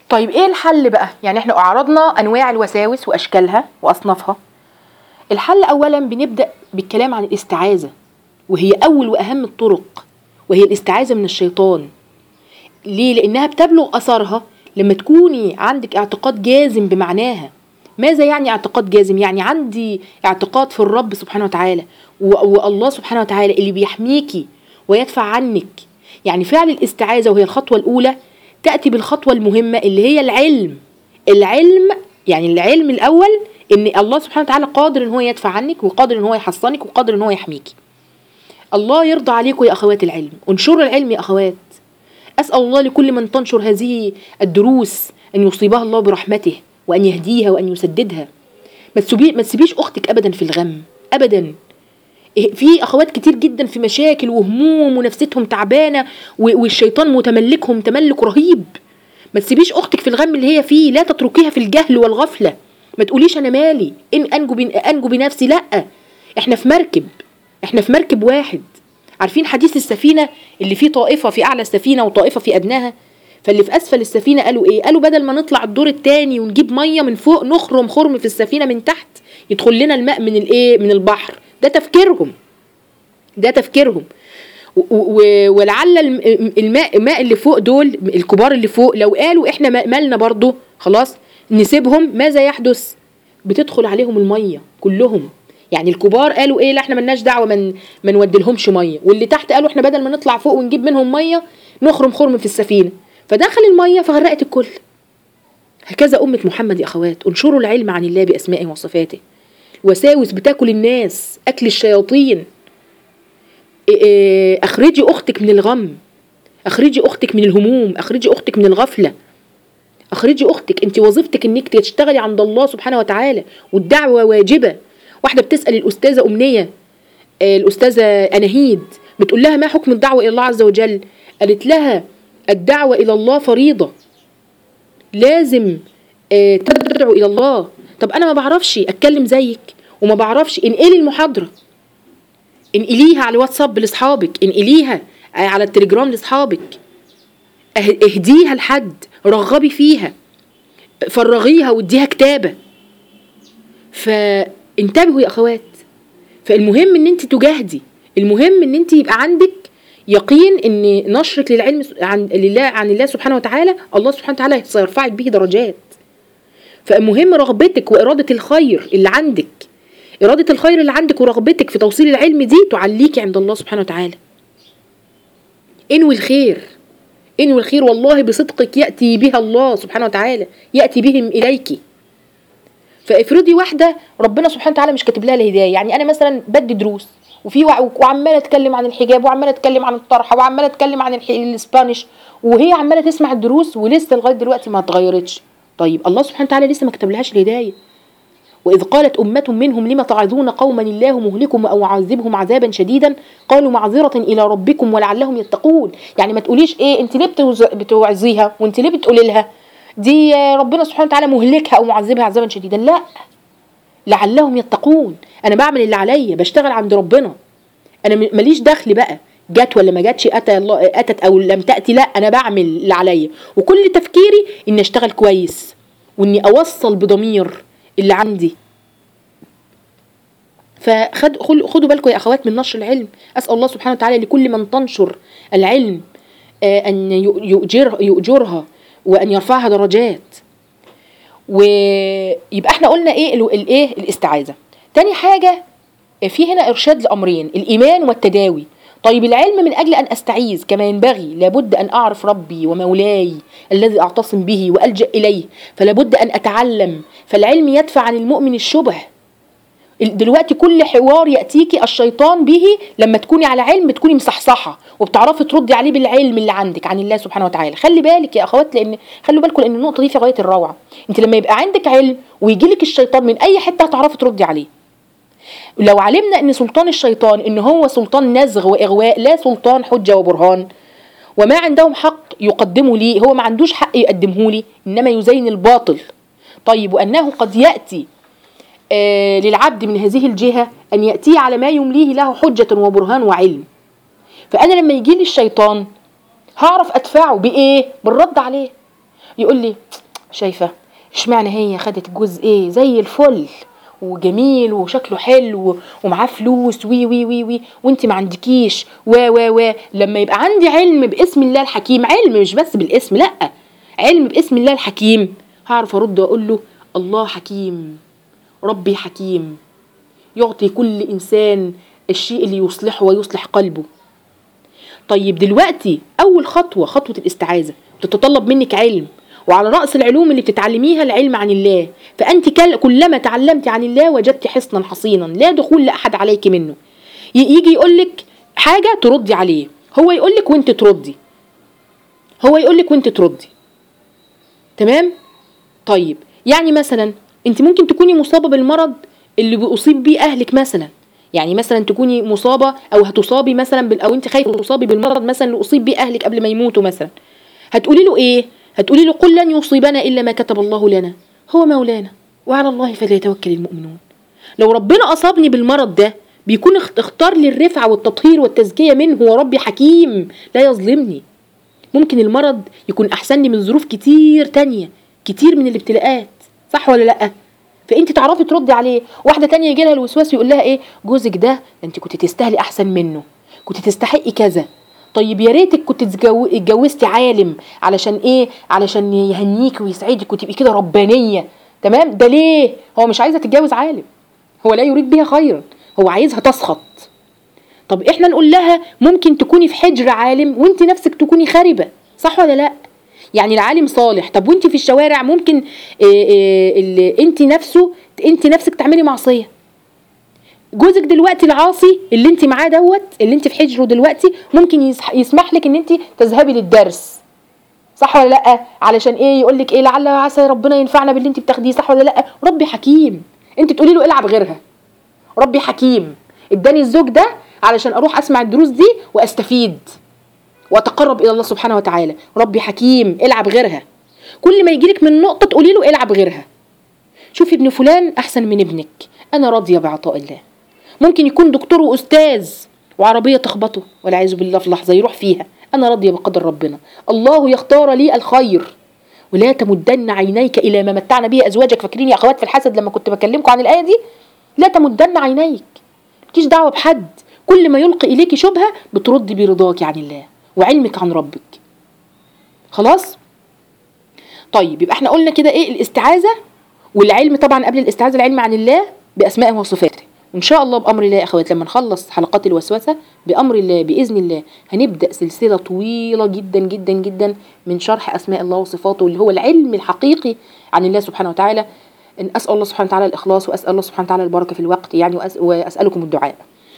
طيب ايه الحل بقى يعني احنا اعرضنا انواع الوساوس واشكالها واصنافها الحل اولا بنبدا بالكلام عن الاستعاذه وهي اول واهم الطرق وهي الاستعاذه من الشيطان ليه لانها بتبلغ اثرها لما تكوني عندك اعتقاد جازم بمعناها ماذا يعني اعتقاد جازم يعني عندي اعتقاد في الرب سبحانه وتعالى و- والله سبحانه وتعالى اللي بيحميكي ويدفع عنك يعني فعل الاستعاذه وهي الخطوه الاولى تاتي بالخطوه المهمه اللي هي العلم العلم يعني العلم الاول ان الله سبحانه وتعالى قادر ان هو يدفع عنك وقادر ان هو يحصنك وقادر ان هو يحميكي الله يرضى عليكم يا اخوات العلم انشروا العلم يا اخوات اسال الله لكل من تنشر هذه الدروس ان يصيبها الله برحمته وان يهديها وان يسددها ما تسيبي ما تسيبيش اختك ابدا في الغم ابدا إيه، في اخوات كتير جدا في مشاكل وهموم ونفسيتهم تعبانه و- والشيطان متملكهم تملك رهيب ما تسيبيش اختك في الغم اللي هي فيه لا تتركيها في الجهل والغفله ما تقوليش انا مالي ان انجو بن انجو بنفسي لا احنا في مركب احنا في مركب واحد عارفين حديث السفينه اللي فيه طائفه في اعلى السفينه وطائفه في ادناها فاللي في اسفل السفينه قالوا ايه قالوا بدل ما نطلع الدور التاني ونجيب ميه من فوق نخرم خرم في السفينه من تحت يدخل لنا الماء من الايه من البحر ده تفكيرهم ده تفكيرهم و- و- ولعل الم- الماء الماء اللي فوق دول الكبار اللي فوق لو قالوا احنا ما- مالنا برضو خلاص نسيبهم ماذا يحدث بتدخل عليهم الميه كلهم يعني الكبار قالوا ايه لا احنا ملناش دعوه من ما نودلهمش ميه واللي تحت قالوا احنا بدل ما نطلع فوق ونجيب منهم ميه نخرم خرم في السفينه فدخل الميه فغرقت الكل هكذا أمة محمد يا أخوات انشروا العلم عن الله بأسمائه وصفاته وساوس بتاكل الناس أكل الشياطين إيه إيه، أخرجي أختك من الغم أخرجي أختك من الهموم أخرجي أختك من الغفلة أخرجي أختك أنت وظيفتك إنك تشتغلي عند الله سبحانه وتعالى والدعوة واجبة واحدة بتسأل الأستاذة أمنية آه، الأستاذة أناهيد بتقول لها ما حكم الدعوة إلى الله عز وجل قالت لها الدعوة إلى الله فريضة لازم آه، تدعو الى الله طب انا ما بعرفش اتكلم زيك وما بعرفش انقلي المحاضره انقليها على الواتساب لاصحابك انقليها آه، على التليجرام لاصحابك اه- اهديها لحد رغبي فيها فرغيها واديها كتابه فانتبهوا يا اخوات فالمهم ان انت تجاهدي المهم ان انت يبقى عندك يقين ان نشرك للعلم عن لله عن الله سبحانه وتعالى الله سبحانه وتعالى سيرفعك به درجات فالمهم رغبتك وإرادة الخير اللي عندك إرادة الخير اللي عندك ورغبتك في توصيل العلم دي تعليكي عند الله سبحانه وتعالى انوي الخير انوي الخير والله بصدقك يأتي بها الله سبحانه وتعالى يأتي بهم إليك فافرضي واحدة ربنا سبحانه وتعالى مش كاتب لها الهداية يعني أنا مثلا بدي دروس وفي وع- وعمالة أتكلم عن الحجاب وعمالة أتكلم عن الطرحة وعمالة أتكلم عن الح- الإسبانيش وهي عمالة تسمع الدروس ولسه لغاية دلوقتي ما اتغيرتش طيب الله سبحانه وتعالى لسه ما كتبلهاش الهداية وإذ قالت أمة منهم لم تعظون قوما الله مهلكهم أو عذبهم عذابا شديدا قالوا معذرة إلى ربكم ولعلهم يتقون يعني ما تقوليش إيه أنت ليه بتوز- بتوعظيها وأنت ليه بتقولي لها دي آه، ربنا سبحانه وتعالى مهلكها أو معذبها عذابا شديدا لا لعلهم يتقون أنا بعمل اللي عليا بشتغل عند ربنا أنا م- ماليش دخل بقى جت ولا ما جاتش أتى الله أتت أو لم تأتي لا أنا بعمل اللي عليا وكل تفكيري إني أشتغل كويس وإني أوصل بضمير اللي عندي فخد خل- خدوا بالكم يا اخوات من نشر العلم اسال الله سبحانه وتعالى لكل من تنشر العلم آه، ان يؤ- يؤجر يؤجرها وان يرفعها درجات ويبقى احنا قلنا ايه ال- الايه الاستعاذه تاني حاجه آه، في هنا ارشاد لامرين الايمان والتداوي طيب العلم من اجل ان استعيذ كما ينبغي لابد ان اعرف ربي ومولاي الذي اعتصم به والجا اليه فلابد ان اتعلم فالعلم يدفع عن المؤمن الشبه دلوقتي كل حوار ياتيكي الشيطان به لما تكوني على علم بتكوني مصحصحه وبتعرفي تردي عليه بالعلم اللي عندك عن الله سبحانه وتعالى خلي بالك يا اخوات لان خلوا بالكم لان النقطه دي في غايه الروعه انت لما يبقى عندك علم ويجي لك الشيطان من اي حته هتعرفي تردي عليه لو علمنا ان سلطان الشيطان ان هو سلطان نزغ واغواء لا سلطان حجه وبرهان وما عندهم حق يقدموا لي هو ما عندوش حق يقدمه لي انما يزين الباطل طيب وانه قد ياتي آه، للعبد من هذه الجهة أن يأتي على ما يمليه له حجة وبرهان وعلم فأنا لما يجي لي الشيطان هعرف أدفعه بإيه؟ بالرد عليه يقول لي شايفه اشمعنى هي خدت جزء ايه زي الفل وجميل وشكله حلو ومعاه فلوس وي وي وي وي وانت ما عندكيش و و و لما يبقى عندي علم باسم الله الحكيم علم مش بس بالاسم لا علم باسم الله الحكيم هعرف ارد واقول له الله حكيم ربي حكيم يعطي كل انسان الشيء اللي يصلحه ويصلح قلبه طيب دلوقتي اول خطوه خطوه الاستعاذه بتتطلب منك علم وعلى راس العلوم اللي بتتعلميها العلم عن الله فانت كل- كلما تعلمت عن الله وجدت حصنا حصينا لا دخول لاحد عليك منه ي- يجي يقول لك حاجه تردي عليه هو يقول لك وانت تردي هو يقول لك وانت تردي تمام طيب يعني مثلا انت ممكن تكوني مصابه بالمرض اللي بيصيب بيه اهلك مثلا يعني مثلا تكوني مصابه او هتصابي مثلا بال او انت خايفه تصابي بالمرض مثلا اللي اصيب بيه اهلك قبل ما يموتوا مثلا هتقولي له ايه هتقولي له قل لن يصيبنا الا ما كتب الله لنا هو مولانا وعلى الله فليتوكل المؤمنون لو ربنا اصابني بالمرض ده بيكون اخت- اختار لي الرفعه والتطهير والتزكيه منه وربي حكيم لا يظلمني ممكن المرض يكون احسن لي من ظروف كتير تانية كتير من الابتلاءات صح ولا لا فانت تعرفي تردي عليه واحده تانية يجي لها الوسواس يقول لها ايه جوزك ده انت كنت تستاهلي احسن منه كنت تستحقي كذا طيب يا ريتك كنت تتجو- اتجوزتي عالم علشان ايه علشان يهنيك ويسعدك وتبقي كده ربانيه تمام ده ليه هو مش عايزه تتجوز عالم هو لا يريد بها خيرا هو عايزها تسخط طب احنا نقول لها ممكن تكوني في حجر عالم وانت نفسك تكوني خاربه صح ولا لا يعني العالم صالح طب وانت في الشوارع ممكن إيه إيه اللي انت نفسه انت نفسك تعملي معصيه جوزك دلوقتي العاصي اللي انت معاه دوت اللي انت في حجره دلوقتي ممكن يسح- يسمح لك ان انت تذهبي للدرس صح ولا لا علشان ايه يقول لك ايه لعل وعسى ربنا ينفعنا باللي انت بتاخديه صح ولا لا ربي حكيم انت تقولي له العب غيرها ربي حكيم اداني الزوج ده علشان اروح اسمع الدروس دي واستفيد واتقرب الى الله سبحانه وتعالى ربي حكيم العب غيرها كل ما يجيلك من نقطه تقولي له العب غيرها شوفي ابن فلان احسن من ابنك انا راضيه بعطاء الله ممكن يكون دكتور واستاذ وعربيه تخبطه والعياذ بالله في لحظه يروح فيها انا راضيه بقدر ربنا الله يختار لي الخير ولا تمدن عينيك الى ما متعنا به ازواجك فاكرين يا اخوات في الحسد لما كنت بكلمكم عن الايه دي لا تمدن عينيك مالكيش دعوه بحد كل ما يلقي اليك شبهه بتردي برضاك عن الله وعلمك عن ربك خلاص طيب يبقى احنا قلنا كده ايه الاستعاذه والعلم طبعا قبل الاستعاذه العلم عن الله باسمائه وصفاته وان شاء الله بامر الله يا اخوات لما نخلص حلقات الوسوسه بامر الله باذن الله هنبدا سلسله طويله جدا جدا جدا من شرح اسماء الله وصفاته اللي هو العلم الحقيقي عن الله سبحانه وتعالى ان اسال الله سبحانه وتعالى الاخلاص واسال الله سبحانه وتعالى البركه في الوقت يعني وأس- واسالكم الدعاء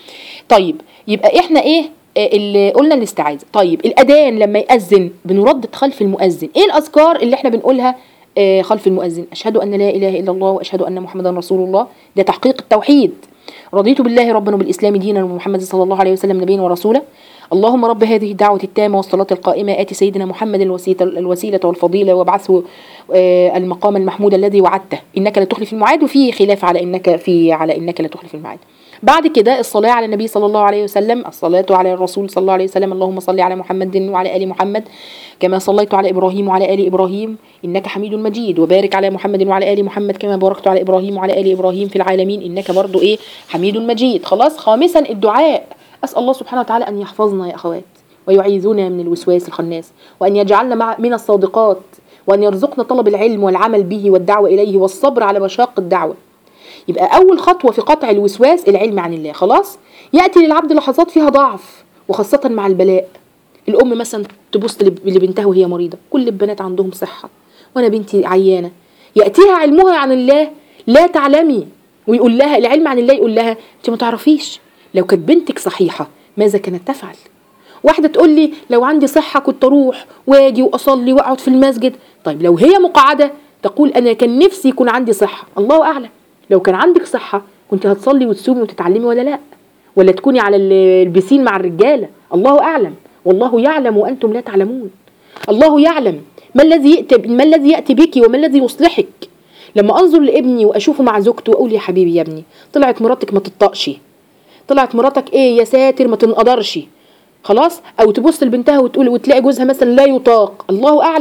طيب يبقى احنا ايه آه، اللي قلنا الاستعاذه طيب الاذان لما ياذن بنردد خلف المؤذن ايه الاذكار اللي احنا بنقولها آه، خلف المؤذن اشهد ان لا اله الا الله واشهد ان محمدا رسول الله ده تحقيق التوحيد رضيت بالله ربا وبالاسلام دينا ومحمد صلى الله عليه وسلم نبيا ورسولا اللهم رب هذه الدعوة التامة والصلاة القائمة آت سيدنا محمد الوسيلة, الوسيلة والفضيلة وابعثه آه، المقام المحمود الذي وعدته إنك لا تخلف الميعاد وفي خلاف على إنك في على إنك لا تخلف الميعاد بعد كده الصلاة على النبي صلى الله عليه وسلم الصلاة على الرسول صلى الله عليه وسلم اللهم صل على محمد وعلى آل محمد كما صليت على إبراهيم وعلى آل إبراهيم إنك حميد مجيد وبارك على محمد وعلى آل محمد كما باركت على إبراهيم وعلى آل إبراهيم في العالمين إنك برضو إيه حميد مجيد خلاص خامسا الدعاء أسأل الله سبحانه وتعالى أن يحفظنا يا أخوات ويعيذنا من الوسواس الخناس وأن يجعلنا مع من الصادقات وأن يرزقنا طلب العلم والعمل به والدعوة إليه والصبر على مشاق الدعوة يبقى أول خطوة في قطع الوسواس العلم عن الله خلاص يأتي للعبد لحظات فيها ضعف وخاصة مع البلاء الأم مثلا تبص لب- لبنتها وهي مريضة كل البنات عندهم صحة وأنا بنتي عيانة يأتيها علمها عن الله لا تعلمي ويقول لها العلم عن الله يقول لها أنت ما تعرفيش لو كانت بنتك صحيحة ماذا كانت تفعل واحدة تقول لي لو عندي صحة كنت أروح وأجي وأصلي وأقعد في المسجد طيب لو هي مقعدة تقول أنا كان نفسي يكون عندي صحة الله أعلم لو كان عندك صحة كنت هتصلي وتصومي وتتعلمي ولا لا ولا تكوني على ال- البسين مع الرجالة الله أعلم والله يعلم وأنتم لا تعلمون الله يعلم ما الذي يأتي ما الذي يأتي بك وما الذي يصلحك لما أنظر لابني وأشوفه مع زوجته وأقول يا حبيبي يا ابني طلعت مراتك ما تطقش طلعت مراتك ايه يا ساتر ما تنقدرش خلاص او تبص لبنتها وتقول وتلاقي جوزها مثلا لا يطاق الله اعلم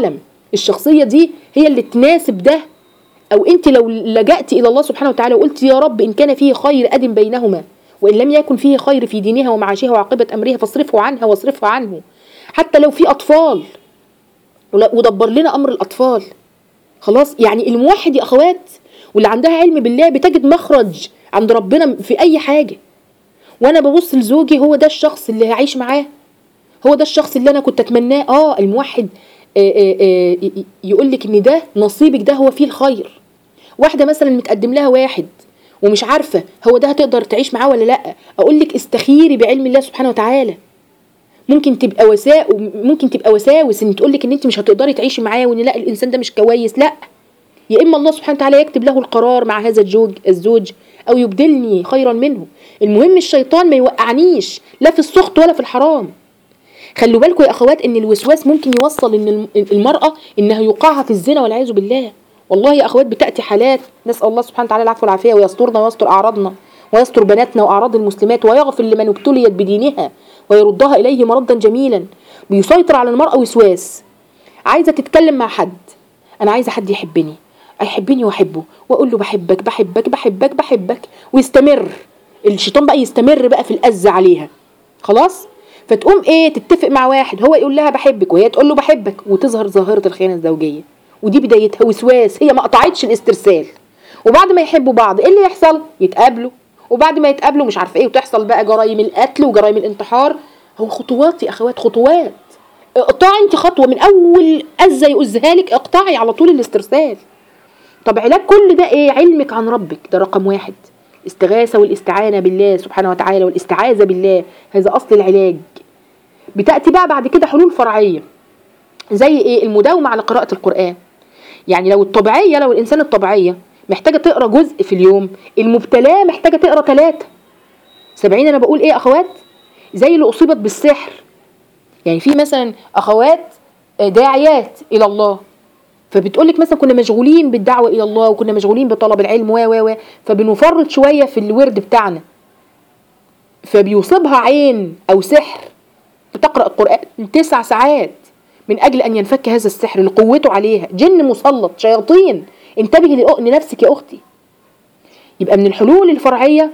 الشخصيه دي هي اللي تناسب ده او انت لو لجأت الى الله سبحانه وتعالى وقلت يا رب ان كان فيه خير ادم بينهما وان لم يكن فيه خير في دينها ومعاشها وعاقبه امرها فاصرفه عنها واصرفه عنه حتى لو في اطفال ولا- ودبر لنا امر الاطفال خلاص يعني الموحد يا اخوات واللي عندها علم بالله بتجد مخرج عند ربنا في اي حاجه وانا ببص لزوجي هو ده الشخص اللي هعيش معاه هو ده الشخص اللي انا كنت اتمناه اه الموحد آه، آه، آه، ي- يقول لك ان ده نصيبك ده هو فيه الخير واحده مثلا متقدم لها واحد ومش عارفه هو ده هتقدر تعيش معاه ولا لا اقول لك استخيري بعلم الله سبحانه وتعالى ممكن تبقى وساء ممكن تبقى وساوس ان تقول لك ان انت مش هتقدري تعيشي معاه وان لا الانسان ده مش كويس لا يا اما الله سبحانه وتعالى يكتب له القرار مع هذا الزوج الزوج او يبدلني خيرا منه المهم الشيطان ما يوقعنيش لا في السخط ولا في الحرام خلوا بالكم يا اخوات ان الوسواس ممكن يوصل ان الم- المراه انها يوقعها في الزنا والعياذ بالله والله يا اخوات بتاتي حالات نسال الله سبحانه وتعالى العفو والعافيه ويسترنا ويستر اعراضنا ويستر بناتنا واعراض المسلمات ويغفر لمن ابتليت بدينها ويردها اليه مردا جميلا بيسيطر على المراه وسواس عايزه تتكلم مع حد انا عايزه حد يحبني يحبني واحبه واقول له بحبك بحبك بحبك بحبك ويستمر الشيطان بقى يستمر بقى في الاذى عليها خلاص فتقوم ايه تتفق مع واحد هو يقول لها بحبك وهي تقول له بحبك وتظهر ظاهره الخيانه الزوجيه ودي بدايتها وسواس هي ما قطعتش الاسترسال وبعد ما يحبوا بعض ايه اللي يحصل يتقابلوا وبعد ما يتقابلوا مش عارفه ايه وتحصل بقى جرائم القتل وجرائم الانتحار هو خطوات يا اخوات خطوات اقطعي انت خطوه من اول اذى يؤذيها لك اقطعي على طول الاسترسال طب علاج كل ده ايه علمك عن ربك ده رقم واحد الاستغاثة والاستعانة بالله سبحانه وتعالى والاستعاذة بالله هذا أصل العلاج بتأتي بقى بعد كده حلول فرعية زي ايه المداومة على قراءة القرآن يعني لو الطبيعية لو الإنسان الطبيعية محتاجة تقرأ جزء في اليوم المبتلاه محتاجة تقرأ ثلاثة سامعين أنا بقول ايه يا أخوات زي اللي أصيبت بالسحر يعني في مثلا أخوات آه، داعيات إلى الله فبتقول لك مثلا كنا مشغولين بالدعوه الى الله وكنا مشغولين بطلب العلم و و و فبنفرط شويه في الورد بتاعنا فبيصيبها عين او سحر بتقرا القران تسع ساعات من اجل ان ينفك هذا السحر لقوته عليها جن مسلط شياطين انتبهي لأ- لنفسك يا اختي يبقى من الحلول الفرعيه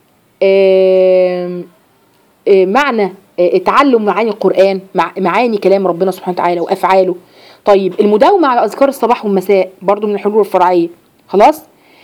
آم، آه، معنى آه، تعلم معاني القرآن مع معاني كلام ربنا سبحانه وتعالى وأفعاله طيب المداومة على أذكار الصباح والمساء برضو من الحلول الفرعية خلاص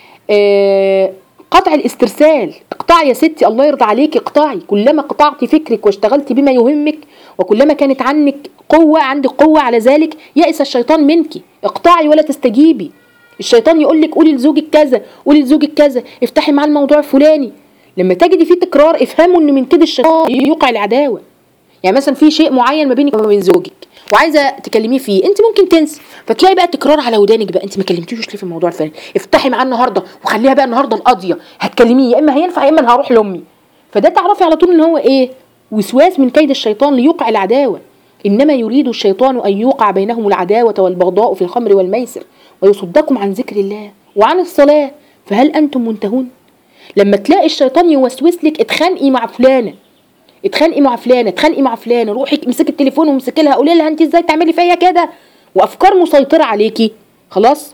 آه، قطع الاسترسال اقطعي يا ستي الله يرضى عليك اقطعي كلما قطعتي فكرك واشتغلتي بما يهمك وكلما كانت عنك قوة عندك قوة على ذلك يأس الشيطان منك اقطعي ولا تستجيبي الشيطان يقول لك قولي لزوجك كذا قولي لزوجك كذا افتحي معاه الموضوع الفلاني لما تجدي فيه تكرار افهموا ان من كده الشيطان يوقع العداوه يعني مثلا في شيء معين ما بينك وما بين زوجك وعايزه تكلميه فيه انت ممكن تنسي فتلاقي بقى تكرار على ودانك بقى انت ما كلمتيهوش ليه في الموضوع الفلاني افتحي معاه النهارده وخليها بقى النهارده القاضيه هتكلميه يا اما هينفع يا اما أنا هروح لامي فده تعرفي على طول ان هو ايه وسواس من كيد الشيطان ليوقع العداوه انما يريد الشيطان ان يوقع بينهم العداوه والبغضاء في الخمر والميسر ويصدكم عن ذكر الله وعن الصلاه فهل انتم منتهون لما تلاقي الشيطان يوسوس لك اتخانقي مع فلانه اتخانقي مع فلانه اتخانقي مع فلانه روحي امسكي التليفون وامسكي لها قولي لها انت ازاي تعملي فيا كده وافكار مسيطره عليكي خلاص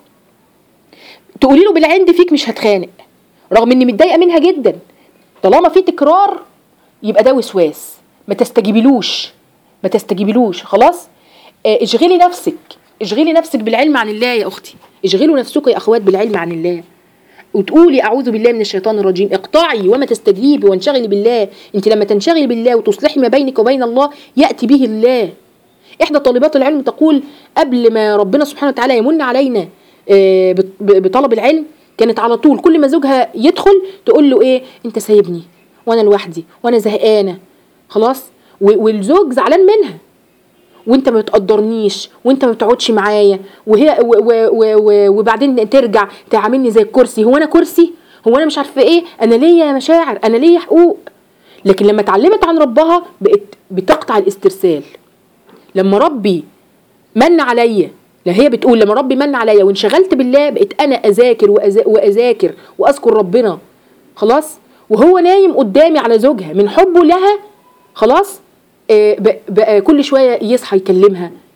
تقولي له بالعند فيك مش هتخانق رغم اني متضايقه منها جدا طالما في تكرار يبقى ده وسواس ما تستجيبيلوش ما تستجيبيلوش خلاص آه، اشغلي نفسك اشغلي نفسك بالعلم عن الله يا اختي اشغلوا نفسكم يا اخوات بالعلم عن الله وتقولي اعوذ بالله من الشيطان الرجيم اقطعي وما تستجيبي وانشغلي بالله انت لما تنشغلي بالله وتصلحي ما بينك وبين الله ياتي به الله احدى طالبات العلم تقول قبل ما ربنا سبحانه وتعالى يمن علينا آه، بط- ب- بطلب العلم كانت على طول كل ما زوجها يدخل تقول له ايه انت سايبني وانا لوحدي وانا زهقانه خلاص و- والزوج زعلان منها وانت ما بتقدرنيش وانت ما بتقعدش معايا وهي و و و و وبعدين ترجع تعاملني زي الكرسي هو انا كرسي هو انا مش عارفه ايه انا ليا مشاعر انا ليا حقوق لكن لما اتعلمت عن ربها بقت بتقطع الاسترسال لما ربي من عليا لا هي بتقول لما ربي من عليا وانشغلت بالله بقيت انا اذاكر وأذا- واذاكر واذكر ربنا خلاص وهو نايم قدامي على زوجها من حبه لها خلاص آه، بق- بقى كل شويه يصحى يكلمها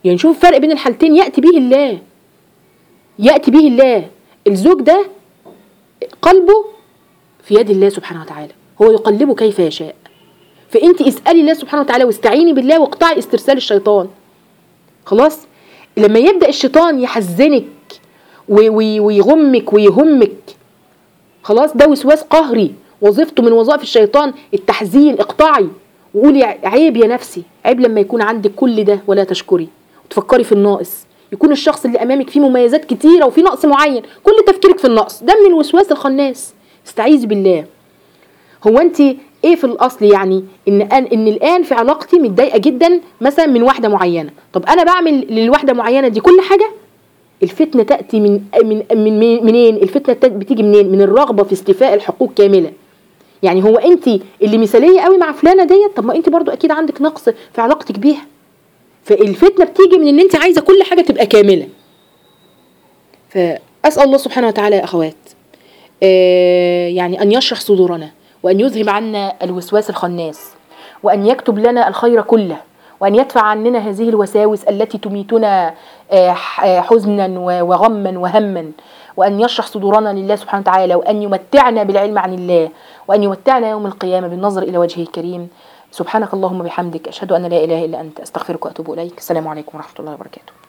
يعني شوف الفرق بين الحالتين ياتي به الله ياتي به الله الزوج ده قلبه في يد الله سبحانه وتعالى هو يقلبه كيف يشاء فانت اسالي الله سبحانه وتعالى واستعيني بالله واقطعي استرسال الشيطان خلاص لما يبدا الشيطان يحزنك و- و- ويغمك ويهمك خلاص ده وسواس قهري وظيفته من وظائف الشيطان التحزين اقطعي وقولي عيب يا نفسي عيب لما يكون عندك كل ده ولا تشكري وتفكري في الناقص يكون الشخص اللي امامك فيه مميزات كتيره وفيه نقص معين كل تفكيرك في النقص ده من الوسواس الخناس استعيذ بالله هو انت ايه في الاصل يعني ان ان, إن الان في علاقتي متضايقه جدا مثلا من واحده معينه طب انا بعمل للواحده معينه دي كل حاجه الفتنه تاتي من من من منين الفتنه تات- بتيجي منين من الرغبه في استيفاء الحقوق كامله يعني هو انت اللي مثاليه قوي مع فلانه ديت طب ما انت برضو اكيد عندك نقص في علاقتك بيها فالفتنه بتيجي من ان انت عايزه كل حاجه تبقى كامله فاسال الله سبحانه وتعالى يا اخوات آه، يعني ان يشرح صدورنا وان يذهب عنا الوسواس الخناس وان يكتب لنا الخير كله وان يدفع عننا هذه الوساوس التي تميتنا آه، ح- آه، حزنا و- وغما وهما وان يشرح صدورنا لله سبحانه وتعالى وان يمتعنا بالعلم عن الله وان يمتعنا يوم القيامه بالنظر الى وجهه الكريم سبحانك اللهم بحمدك اشهد ان لا اله الا انت استغفرك واتوب اليك السلام عليكم ورحمه الله وبركاته